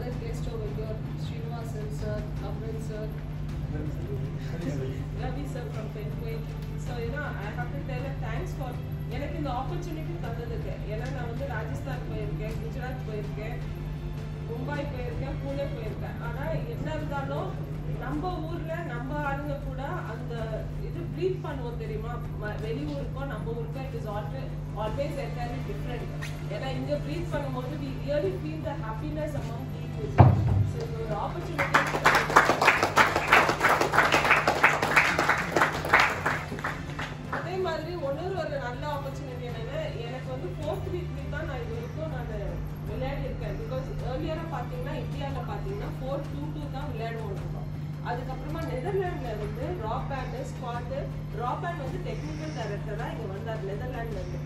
other guests over here, Srinivasan sir, Amran sir, Ravi sir from Penquay. So, you know, I have to tell a thanks for எனக்கு இந்த opportunity தந்ததுக்கு ஏன்னா நான் வந்து ராஜஸ்தான் போயிருக்கேன் குஜராத் போயிருக்கேன் மும்பை போயிருக்கேன் பூனே போயிருக்கேன் ஆனா என்ன இருந்தாலும் நம்ம ஊர்ல நம்ம ஆளுங்க கூட அந்த இது ப்ரீத் பண்ணுவோம் தெரியுமா ம- வெளியூருக்கும் நம்ம ஊருக்கும் it is always always entirely different ஏன்னா இங்க ப்ரீத் பண்ணும்போது we really feel the happiness among people so இது ஒரு ஆப்பர்ச்சுனிட்டி அதே மாதிரி இன்னொரு ஒரு நல்ல ஆப்பர்ச்சுனிட்டி என்னன்னா எனக்கு வந்து ஃபோர்த் வீக் தான் நான் இது வரைக்கும் நான் விளையாடி இருக்கேன் பிகாஸ் ஏர்லியராக பார்த்தீங்கன்னா இந்தியாவில் பார்த்தீங்கன்னா ஃபோர் டூ டூ தான் விளையாடுவோம் நம்ம அதுக்கப்புறமா நெதர்லாண்டில் இருந்து ரா பேண்டு ஸ்குவாட்டு ரா பேண்ட் வந்து டெக்னிக்கல் டைரக்டராக இங்கே வந்தார் நெதர்லாண்ட்ல இருந்து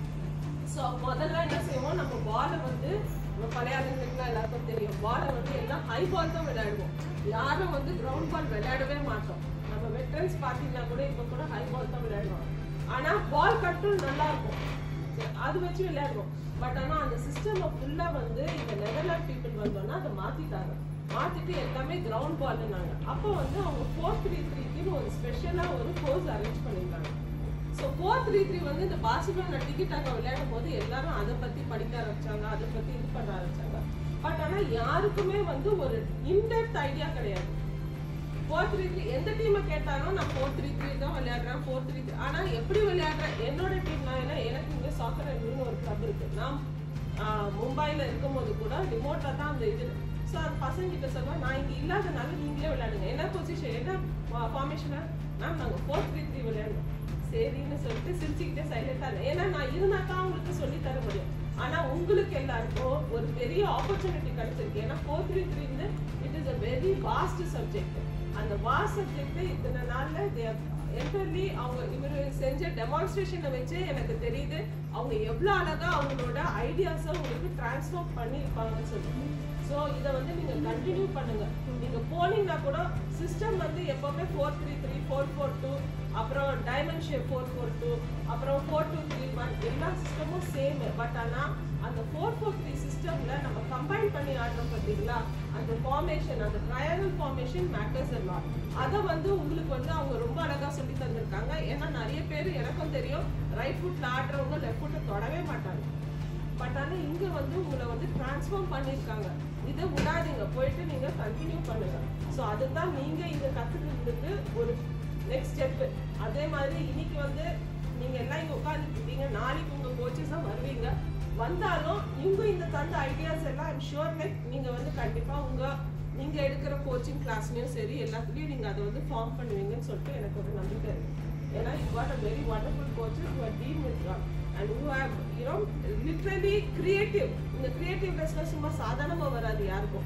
ஸோ முதல்ல என்ன செய்வோம் நம்ம பாலை வந்து நம்ம பழைய ஆளுங்களுக்குலாம் எல்லாருக்கும் தெரியும் பாலை வந்து எல்லாம் ஹை பால் தான் விளையாடுவோம் யாரும் வந்து கிரவுண்ட் பால் விளையாடவே மாட்டோம் நம்ம வெட்டரன்ஸ் பார்த்தீங்கன்னா கூட இப்போ கூட ஹை பால் தான் விளையாடுவோம் ஆனால் பால் கட்டும் நல்லா இருக்கும் சரி, அது வச்சு விளையாடுவோம் பட் ஆனால் அந்த சிஸ்டம் ஃபுல்லாக வந்து இந்த நெதர்லாண்ட் பீப்புள் வந்தோன்னா அதை மாற்றிட்டாங்க மாற்றிட்டு எல்லாமே கிரவுண்ட் பால்னாங்க அப்போ வந்து அவங்க ஃபோர் த்ரீ த்ரீக்குன்னு ஒரு ஸ்பெஷலாக ஒரு கோர்ஸ் அரேஞ்ச் பண்ணியிருக்காங்க ஸோ ஃபோர் த்ரீ த்ரீ வந்து இந்த பார்சிலோனா டிக்கெட் அங்கே விளையாடும் போது எல்லாரும் அதை பற்றி படிக்க ஆரம்பிச்சாங்க அதை பற்றி இது பண்ண ஆரம்பிச்சாங்க பட் ஆனால் யாருக்குமே வந்து ஒரு இன்டெப்த் ஐடியா கிடையாது ஃபோர் த்ரீ த்ரீ எந்த டீமை கேட்டாலும் நான் ஃபோர் த்ரீ த்ரீ தான் விளையாடுறேன் ஃபோர் த்ரீ த்ரீ ஆனால் எப்படி விளையாடுறேன் என்னோட டீம் நான் ஏன்னா எனக்கு இங்கே சாக்கர் அணின்னு ஒரு கிளப் இருக்கு நான் ஆஹ், மும்பைல இருக்கும்போது கூட ரிமோட்டாக தான் அந்த இது ஸோ அந்த பசங்க கிட்ட சொல்லுவேன் நான் இங்கே இல்லாதனால நீங்களே விளையாடுங்க என்ன பொசிஷன் என்ன ஃபார்மேஷனா மேம் நாங்கள் ஃபோர் த்ரீ த்ரீ விளையாடுவோம் சரின்னு சொல்லிட்டு சிரிச்சுக்கிட்டே சைலண்டா இருந்தேன் ஏன்னா நான் இருந்தா தான் உங்களுக்கு சொல்லி தர முடியும் ஆனா உங்களுக்கு எல்லாருக்கும் ஒரு பெரிய ஆப்பர்ச்சுனிட்டி கிடைச்சிருக்கு ஏன்னா four three three it is a very vast subject அந்த வாஸ்ட் சப்ஜெக்ட் இத்தனை நாள்ல என்டர்லி அவங்க இவர் செஞ்ச டெமான்ஸ்ட்ரேஷனை வச்சு எனக்கு தெரியுது அவங்க எவ்வளோ அழகா அவங்களோட ஐடியாஸை உங்களுக்கு டிரான்ஸ்ஃபார்ம் பண்ணியிருப்பாங்கன்னு சொல்லிட்டு ஸோ இதை வந்து நீங்க கண்டினியூ பண்ணுங்க நீங்க போனீங்கன்னா கூட சிஸ்டம் வந்து எப்பவுமே four three three four four two அப்புறம் diamond shape four four two அப்புறம் ஃபோர் டூ த்ரீ ஒன் எல்லா சிஸ்டமும் சேம் பட் ஆனா அந்த ஃபோர் ஃபோர் த்ரீ சிஸ்டம்ல நம்ம கம்பைன் பண்ணி ஆடுறோம் பார்த்தீங்களா அந்த ஃபார்மேஷன் அந்த ட்ரையாங்கல் ஃபார்மேஷன் மேட்டர்ஸ் எல்லாம் அதை வந்து உங்களுக்கு வந்து அவங்க ரொம்ப அழகா சொல்லி தந்திருக்காங்க ஏன்னா நிறைய பேர் எனக்கும் தெரியும் ரைட் ஃபுட்ல ஆடுறவங்க லெஃப்ட் ஃபுட்டை தொடவே மாட்டாங்க பட் ஆனா இங்க வந்து உங்களை வந்து டிரான்ஸ்ஃபார்ம் பண்ணிருக்காங்க இதை விடாதீங்க போயிட்டு நீங்க கண்டினியூ பண்ணுங்க ஸோ அதுதான் நீங்க இங்க கத்துக்கிறதுக்கு ஒரு நெக்ஸ்ட் ஸ்டெப் அதே மாதிரி இன்னைக்கு வந்து நீங்க எல்லாம் இங்க உட்காந்துருக்கீங்க நாளைக்கு உங்க கோச்சஸா வருவீங்க வந்தாலும் இவங்க இந்த தந்த ஐடியாஸ் எல்லாம் ஐம் ஷுவர் லைக் நீங்க வந்து கண்டிப்பா உங்க நீங்க எடுக்கிற கோச்சிங் கிளாஸ்லயும் சரி எல்லாத்துலயும் நீங்க அதை வந்து ஃபார்ம் பண்ணுவீங்கன்னு சொல்லிட்டு எனக்கு ஒரு நம்பிக்கை இருக்கு ஏன்னா you got a very wonderful coaches you are team with and you have you know literally creative இந்த கிரியேட்டிவ்னஸ்ல சும்மா சாதாரணமா வராது யாருக்கும்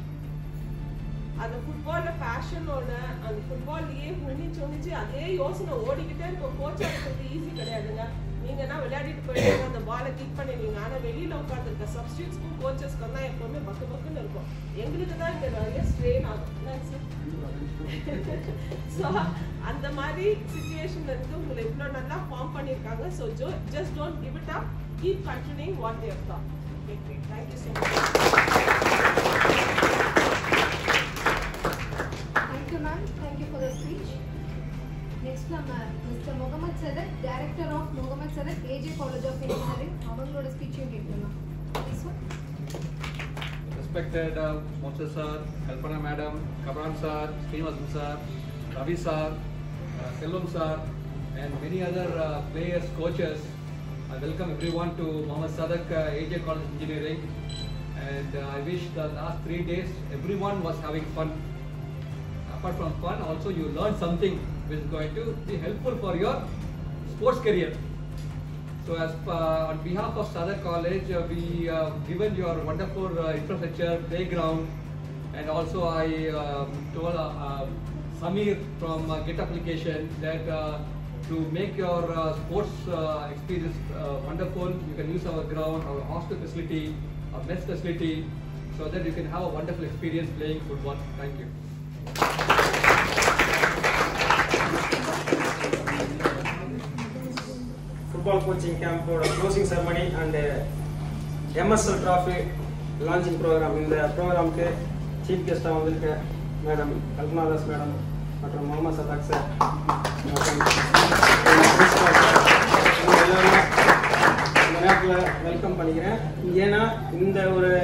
அந்த ஃபுட்பால்ல பேஷனோட அந்த ஃபுட்பால்லயே உணிச்சு உணிச்சு அதே யோசனை ஓடிக்கிட்டே இருக்கும் கோச்சா இருக்கிறது ஈஸி கிடையாதுங்க நீங்க என்ன விளையாடிட்டு போயிட்டு அந்த பாலை கிக் பண்ணிடுவீங்க ஆனா வெளியில உட்காந்துருக்க சப்ஸ்டியூட்ஸ்க்கும் கோச்சஸ்க்கும் தான் எப்பவுமே பக்கு பக்குன்னு இருக்கும் எங்களுக்கு தான் இங்க நிறைய ஸ்ட்ரெயின் ஆகும் என்னங்க சார் ஸோ அந்த மாதிரி சுச்சுவேஷன்ல இருந்து உங்களை இவ்வளோ நல்லா ஃபார்ம் பண்ணியிருக்காங்க ஸோ ஜோ just don't give it up keep continuing what they've done thank you so much Thank you, ma'am. Thank you for the speech. Next, நம்ம Mr. Mohamed Sathak, Director of Mohamed Sathak, AJ College of Engineering, அவங்களோட ஸ்பீச்சையும் கேட்கலாம். Please, sir. Respected uh, Moses sir, Kalpana madam, Kabran sir, Srinivasan sir, Ravi sir, uh, Selvam sir, and many other uh, players, coaches. I welcome everyone to Mohammed Sadak uh, AJ College Engineering. And uh, I wish the last three days everyone was having fun. Apart from fun, also you learned something which is going to be helpful for your sports career. So as uh, on behalf of Sadar College, uh, we uh, given your wonderful uh, infrastructure, playground, and also I um, told uh, uh, Samir from uh, Get Application that uh, to make your uh, sports uh, experience uh, wonderful, you can use our ground, our hostel facility, our mess facility, so that you can have a wonderful experience playing football. Thank you. Football coaching கேம்போட closing ceremony and MSL trophy launching program இந்த ப்ரோக்ராமுக்கு chief கெஸ்ட்டாக வந்திருக்க madam Kalpana Das madam மற்றும் Mohamed Sathak sir மற்றும் principal sir இவங்க எல்லாரும் இந்த நேரத்தில் வெல்கம் பண்ணிக்கிறேன் ஏன்னா இந்த ஒரு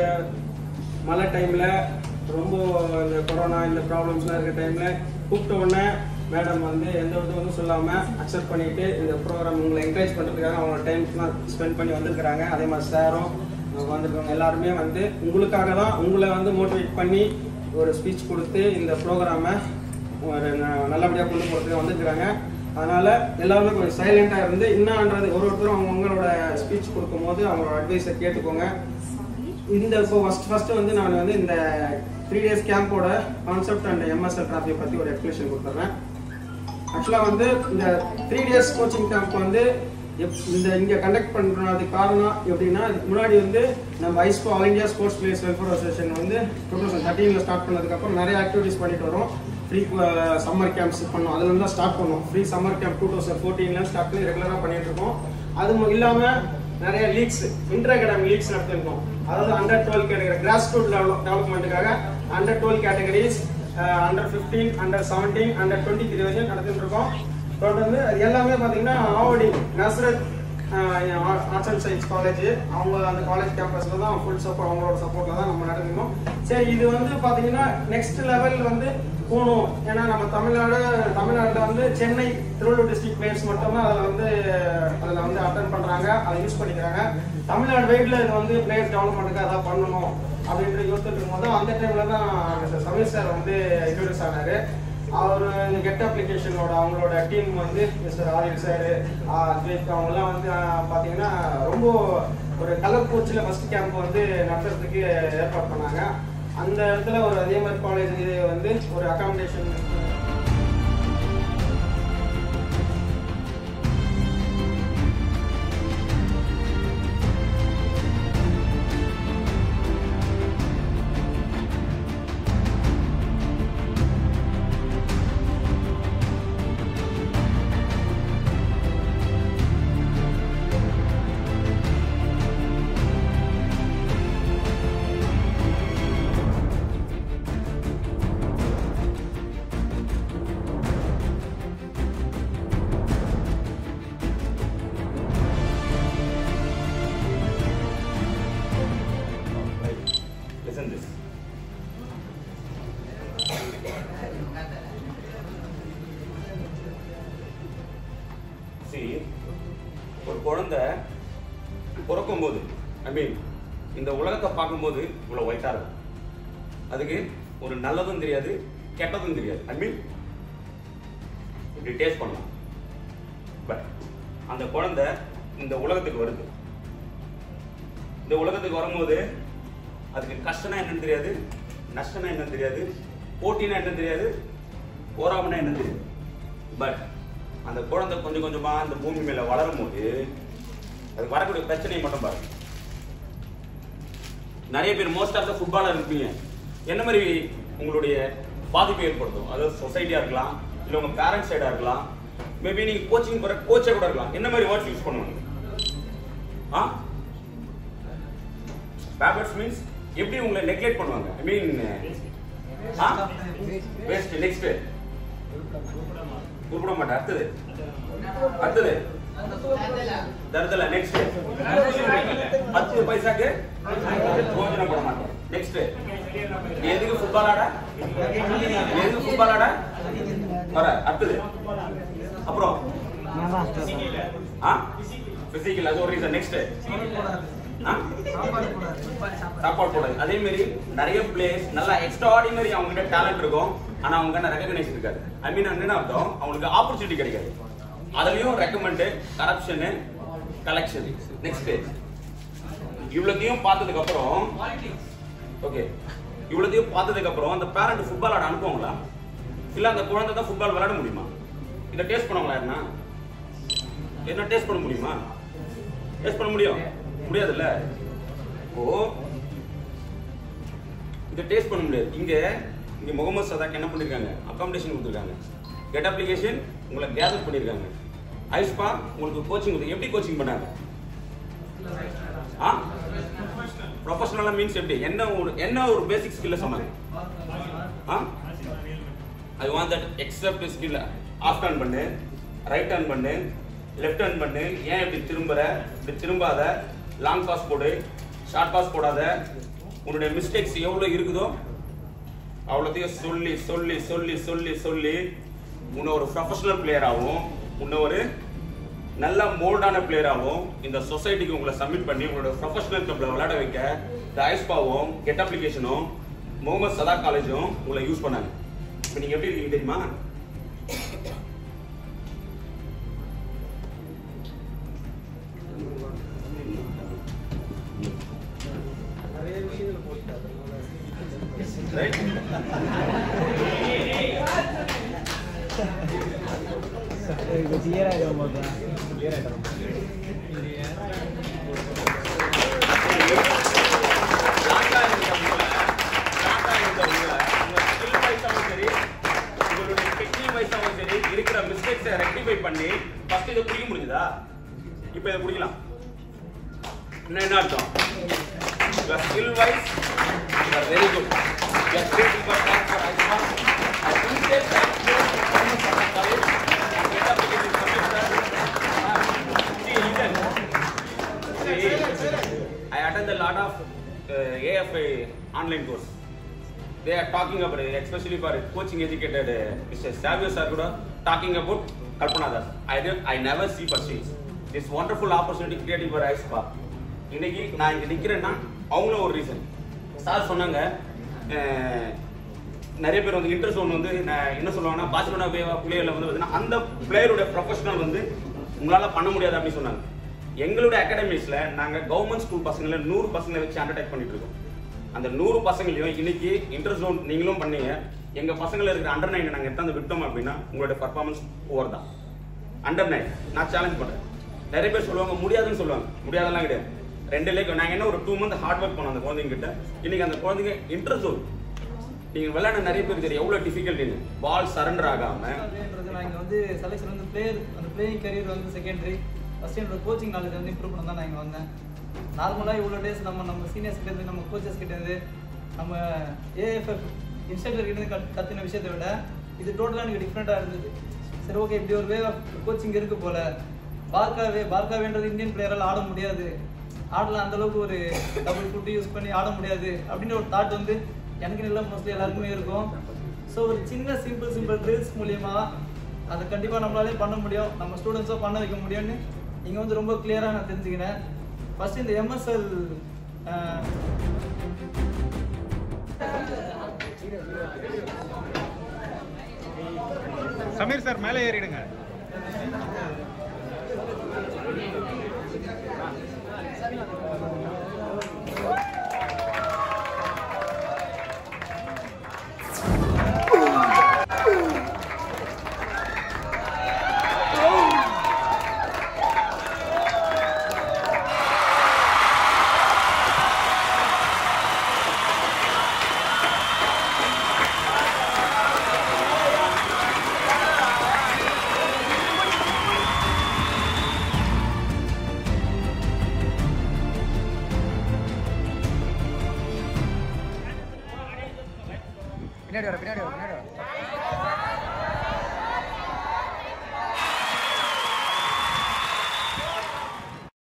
மழை டைமில் ரொம்ப இந்த கொரோனா இந்த ப்ராப்ளம்ஸ்லாம் இருக்கிற டைமில் கூப்பிட்ட உடனே மேடம் வந்து எந்த ஒரு இதுவும் சொல்லாமல் அக்செப்ட் பண்ணிட்டு இந்த ப்ரோக்ராம் உங்களை என்கரேஜ் பண்ணுறதுக்காக அவங்களோட டைம்ஸ்லாம் ஸ்பெண்ட் பண்ணி வந்திருக்கிறாங்க அதே மாதிரி சாரும் வந்திருக்கவங்க எல்லாருமே வந்து உங்களுக்காக தான் உங்களை வந்து மோட்டிவேட் பண்ணி ஒரு ஸ்பீச் கொடுத்து இந்த ப்ரோக்ராமை ஒரு ந- நல்லபடியாக கொண்டு போகிறதுக்கு வந்திருக்கிறாங்க அதனால எல்லாருமே கொஞ்சம் சைலண்டாக இருந்து என்னன்றது ஒரு ஒருத்தரும் அவங்கவுங்களோட ஸ்பீச் கொடுக்கும்போது அவங்களோட அட்வைஸை கேட்டுக்கோங்க இந்த இப்போ ஃபர்ஸ்ட் ஃபர்ஸ்ட் வந்து நான் வந்து இந்த த்ரீ டேஸ் கேம்போட கான்செப்ட் அண்ட் எம்எஸ்எல் டிராஃபியை பற்றி ஒரு எக்ஸ்பிளேஷன் கொடுத்துட்றேன் ஆக்சுவலாக வந்து இந்த த்ரீ டேஸ் கோச்சிங் கேம்ப் வந்து எப்- இந்த இங்கே கண்டக்ட் பண்ணுறதுக்கு காரணம் எப்படின்னா இதுக்கு முன்னாடி வந்து நம்ம ஐஸ்கோ all India sports players welfare association வந்து டூ தௌசண்ட் தேர்ட்டீனில் ஸ்டார்ட் பண்ணதுக்கப்புறம் நிறைய ஆக்டிவிட்டிஸ் பண்ணிட்டு வரோம் ஃப்ரீ சம்மர் கேம்ப்ஸ் பண்ணோம் அதுல தான் ஸ்டார்ட் பண்ணோம் free summer camp two thousand ஃபோர்டீன்ல ஸ்டார்ட் பண்ணி ரெகுலராக பண்ணிட்டு இருக்கோம் அது ம- இல்லாம நிறைய லீக்ஸ் இன்டர் அகாடமி லீக்ஸ் நடத்திருக்கோம் அதாவது under twelve category grass root டெவலப்மெண்ட்டுக்காக under twelve categories under fifteen under seventeen under twenty three வரைக்கும் நடத்திட்டு இருக்கோம் தொடர்ந்து அது எல்லாமே பார்த்தீங்கன்னா Avadi Nazareth arts and science college அவங்க அந்த காலேஜ் கேம்பஸ்ல தான் ஃபுல் சப்போர்ட் அவங்களோட சப்போர்ட்ல தான் நம்ம நடக்கணும் சரி இது வந்து பாத்தீங்கன்னா நெக்ஸ்ட் லெவல் வந்து போகணும் ஏன்னா நம்ம தமிழ்நாடு தமிழ்நாட்டில் வந்து சென்னை திருவள்ளூர் டிஸ்ட்ரிக்ட் பிளேயர்ஸ் மட்டும்தான் அதில் வந்து அதில் வந்து அட்டன் பண்ணுறாங்க அதை யூஸ் பண்ணிக்கிறாங்க தமிழ்நாடு வைடில் இது வந்து பிளேயர்ஸ் டெவலப்மெண்ட்டுக்கு அதான் பண்ணணும் அப்படின்ற யோசிச்சுட்டு இருக்கும்போது அந்த டைமில் தான் மிஸ்டர் சமீர் சார் வந்து இன்ட்ரடியூஸ் ஆனார் அவர் இந்த கெட் அப்ளிகேஷனோட அவங்களோட டீம் வந்து மிஸ்டர் ஆதில் சார் அத்வைத் அவங்கெல்லாம் வந்து ஆஹ், பார்த்தீங்கன்னா ரொம்ப ஒரு கள்ளக்குறிச்சியில் ஃபர்ஸ்ட் கேம்ப் வந்து நடத்துறதுக்கு ஏற்பாடு பண்ணாங்க அந்த இடத்துல ஒரு அதே மாதிரி காலேஜ் இது வந்து ஒரு அகாமடேஷன் Listen this. See, ஒரு குழந்தை பிறக்கும் போது ஐ மீன் இந்த உலகத்தை பார்க்கும்போது இவ்வளோ ஒயிட்டாக இருக்கும் அதுக்கு ஒரு நல்லதும் தெரியாது கெட்டதும் தெரியாது ஐ மீன் இப்படி டேஸ்ட் பண்ணலாம் பட் அந்த குழந்தை இந்த உலகத்துக்கு வருது இந்த உலகத்துக்கு வரும்போது அதுக்கு கஷ்டம்னா என்னன்னு தெரியாது நஷ்டம்னா என்னன்னு தெரியாது போட்டினா என்னன்னு தெரியாது போராமனா என்னன்னு தெரியாது பட் அந்த குழந்தை கொஞ்சம் கொஞ்சமா அந்த பூமி மேல வளரும் போது அதுக்கு வரக்கூடிய பிரச்சனையை மட்டும் பாருங்க நிறைய பேர் மோஸ்ட் ஆஃப் த ஃபுட்பாலர் இருப்பீங்க என்ன மாதிரி உங்களுடைய பாதிப்பு ஏற்படுத்தும் அதாவது சொசைட்டியா இருக்கலாம் இல்ல உங்க பேரண்ட்ஸ் சைடா இருக்கலாம் மேபி நீங்க கோச்சிங் போற கோச்சா கூட இருக்கலாம் என்ன மாதிரி வேர்ட்ஸ் யூஸ் பண்ணுவாங்க ஆ பேபர்ஸ் மீன்ஸ் எப்படி உங்களை நெக்லெக்ட் பண்ணுவாங்க ஐ மீன் வேஸ்ட் நெக்ஸ்ட் கூப்பிட மாட்டேன் அடுத்தது அடுத்தது தருதல நெக்ஸ்ட் பத்து பைசாக்கு போஜனம் போட மாட்டேன் நெக்ஸ்ட் எதுக்கு ஃபுட்பால் ஆட எதுக்கு ஃபுட்பால் ஆட வர அடுத்தது அப்புறம் ஆ பிசிக்கல் அது ஒரு ரீசன் நெக்ஸ்ட் சாப்பாடு போடாது அதே மாதிரி நிறைய பிளேஸ் நல்லா எக்ஸ்ட்ராடினரி அவங்க கிட்ட டேலண்ட் இருக்கும் ஆனா அவங்க கிட்ட ரெகக்னைஸ் இருக்காது ஐ மீன் என்ன அர்த்தம் அவங்களுக்கு ஆப்பர்ச்சுனிட்டி கிடைக்காது அதுலயும் ரெக்கமெண்ட் கரப்ஷன் கலெக்ஷன் நெக்ஸ்ட் இவ்வளத்தையும் பார்த்ததுக்கு அப்புறம் ஓகே இவ்வளத்தையும் பார்த்ததுக்கு அப்புறம் அந்த பேரண்ட் ஃபுட்பால் ஆட அனுப்புவாங்களா இல்ல அந்த குழந்தை தான் ஃபுட்பால் விளையாட முடியுமா இதை டேஸ்ட் பண்ணுவாங்களா என்ன என்ன டேஸ்ட் பண்ண முடியுமா டேஸ்ட் பண்ண முடியும் முடியாதுல்ல ஓ இதை டேஸ்ட் பண்ண முடியாது இங்க இங்க முகமது சதாக் என்ன பண்ணிருக்காங்க அகாமடேஷன் கொடுத்துருக்காங்க கெட் அப்ளிகேஷன் உங்களை கேதர் பண்ணிருக்காங்க ஐஸ்பா உங்களுக்கு கோச்சிங் கொடுத்து எப்படி கோச்சிங் பண்ணாங்க ஆ ப்ரொஃபஷனலா மீன்ஸ் எப்படி என்ன ஒரு என்ன ஒரு பேசிக் ஸ்கில்ல சொன்னாங்க I want that except skill half turn பண்ணு ரைட் டர்ன் பண்ணு லெஃப்ட் டர்ன் பண்ணு ஏன் இப்படி திரும்புற இப்படி திரும்பாத லாங் பாஸ் போடு ஷார்ட் பாஸ் போடாத உன்னுடைய மிஸ்டேக்ஸ் எவ்வளோ இருக்குதோ அவ்வளோத்தையும் சொல்லி சொல்லி சொல்லி சொல்லி சொல்லி உன்னை ஒரு ப்ரொஃபஷனல் பிளேயராகவும் உன்னை ஒரு நல்ல மோல்டான பிளேயராகவும் இந்த சொசைட்டிக்கு உங்களை சப்மிட் பண்ணி உங்களோட ப்ரொஃபஷனல் கிளப்ல விளையாட வைக்க இந்த ஐஸ்பாவும் கெட் அப்ளிகேஷனும் முகமது சதா காலேஜும் உங்களை யூஸ் பண்ணாங்க இப்போ நீங்க எப்படி இருக்கீங்க தெரியுமா நிறைய விஷயங்கள் போட்டு ரைட் கிளியர் ஆகிடும் போது கிளியர் ஆகிட்டோம் லாங்கா இருந்தவங்கள லாங்கா இருந்தவங்கள உங்க ஸ்கில் வைஸாவும் சரி உங்களுடைய டெக்னிக் வைஸாவும் சரி இருக்கிற மிஸ்டேக்ஸை ரெக்டிஃபை பண்ணி ஃபர்ஸ்ட் இதை புரிய முடிஞ்சுதா இப்போ இதை புரியலாம் என்ன என்ன அர்த்தம் your skill wise you are very good you are great for that for ISMA I appreciate that performance of the college and get up with this subject see even see I attend a lot of uh, AFI online course they are talking about it, especially for coaching educated uh, Mr. Savio sir கூட talking about Kalpana Das. I did, I never see pursues. This wonderful opportunity created for ISPA. இன்னைக்கு நான் இங்க நிக்கிறேன்னா அவங்களும் ஒரு reason sir சொன்னாங்க அஹ், நிறைய பேர் வந்து இன்ட்ரெஸ்ட் ஒன்று வந்து நான் என்ன சொல்லுவாங்கன்னா பார்சிலோனா பிளேயர்ல வந்து பார்த்தீங்கன்னா அந்த பிளேயருடைய ப்ரொஃபஷனல் வந்து உங்களால பண்ண முடியாது அப்படின்னு சொன்னாங்க எங்களுடைய அகாடமிஸ்ல நாங்க கவர்மெண்ட் ஸ்கூல் பசங்களை நூறு பசங்களை வச்சு அண்டர்டேக் பண்ணிட்டு இருக்கோம் அந்த நூறு பசங்களையும் இன்னைக்கு இன்டர் ஜோன் நீங்களும் பண்ணீங்க எங்க பசங்கள இருக்கிற அண்டர் நைன் நாங்க எடுத்தாந்து விட்டோம் அப்படின்னா உங்களுடைய பர்ஃபார்மன்ஸ் ஓவர் தான் அண்டர் நைன் நான் சேலஞ்ச் பண்றேன் நிறைய பேர் சொல்லுவாங்க முடியாதுன்னு சொல்லுவாங்க முடியாதெல்லாம் கிடையாது ரெண்டு லேக் நாங்க என்ன ஒரு டூ மந்த் ஹார்ட் ஒர்க் பண்ணோம் அந்த குழந்தைங்க கிட்ட இன்னைக்கு அந்த குழந்தைங்க இன்டர் ஜோன் நீங்க விளையாட நிறைய பேர் தெரியும் எவ்வளவு டிஃபிகல்ட் பால் சரண்டர் ஆகாம அப்படின்றது நான் இங்கே வந்து செலெக்ஷன் வந்து பிளேயர் அந்த பிளேயிங் கரியர் வந்து செகண்டரி ஃபர்ஸ்ட் என்னோட கோச்சிங் நாலேஜ் வந்து இம்ப்ரூவ் பண்ண தான் நான் இங்கே வந்தேன் நார்மலாக இவ்வளோ டேஸ் நம்ம நம்ம சீனியர்ஸ் கிட்டேருந்து நம்ம கோச்சஸ் கிட்டேருந்து நம்ம ஏஎஃப்எஃப் இன்ஸ்ட்ரக்டர் கிட்டேருந்து கத் கற்றுன விஷயத்தை விட இது டோட்டலாக எனக்கு டிஃப்ரெண்ட்டாக இருந்தது சரி ஓகே இப்படி ஒரு வே ஆஃப் கோச்சிங் இருக்கு போல பார்க்காவே பார்க்காவேன்றது இந்தியன் பிளேயரால் ஆட முடியாது ஆடலாம் அந்த அளவுக்கு ஒரு டபுள் ஃபுட்டு யூஸ் பண்ணி ஆட முடியாது அப்படின்ற ஒரு தாட் வந்து எனக்கு இல்லை மோஸ்ட்லி எல்லாருக்குமே இருக்கும் ஸோ ஒரு சின்ன சிம்பிள் சிம்பிள் ட்ரில்ஸ் மூலியமா அதை கண்டிப்பாக நம்மளாலே பண்ண முடியும் நம்ம ஸ்டூடெண்ட்ஸாக பண்ண வைக்க முடியும்னு இங்கே வந்து ரொம்ப கிளியராக நான் தெரிஞ்சுக்கினேன் ஃபர்ஸ்ட் இந்த எம்எஸ்எல் சமீர் சார் மேலே ஏறிடுங்க பின்னாடி வர பின்னாடி வர பின்னாடி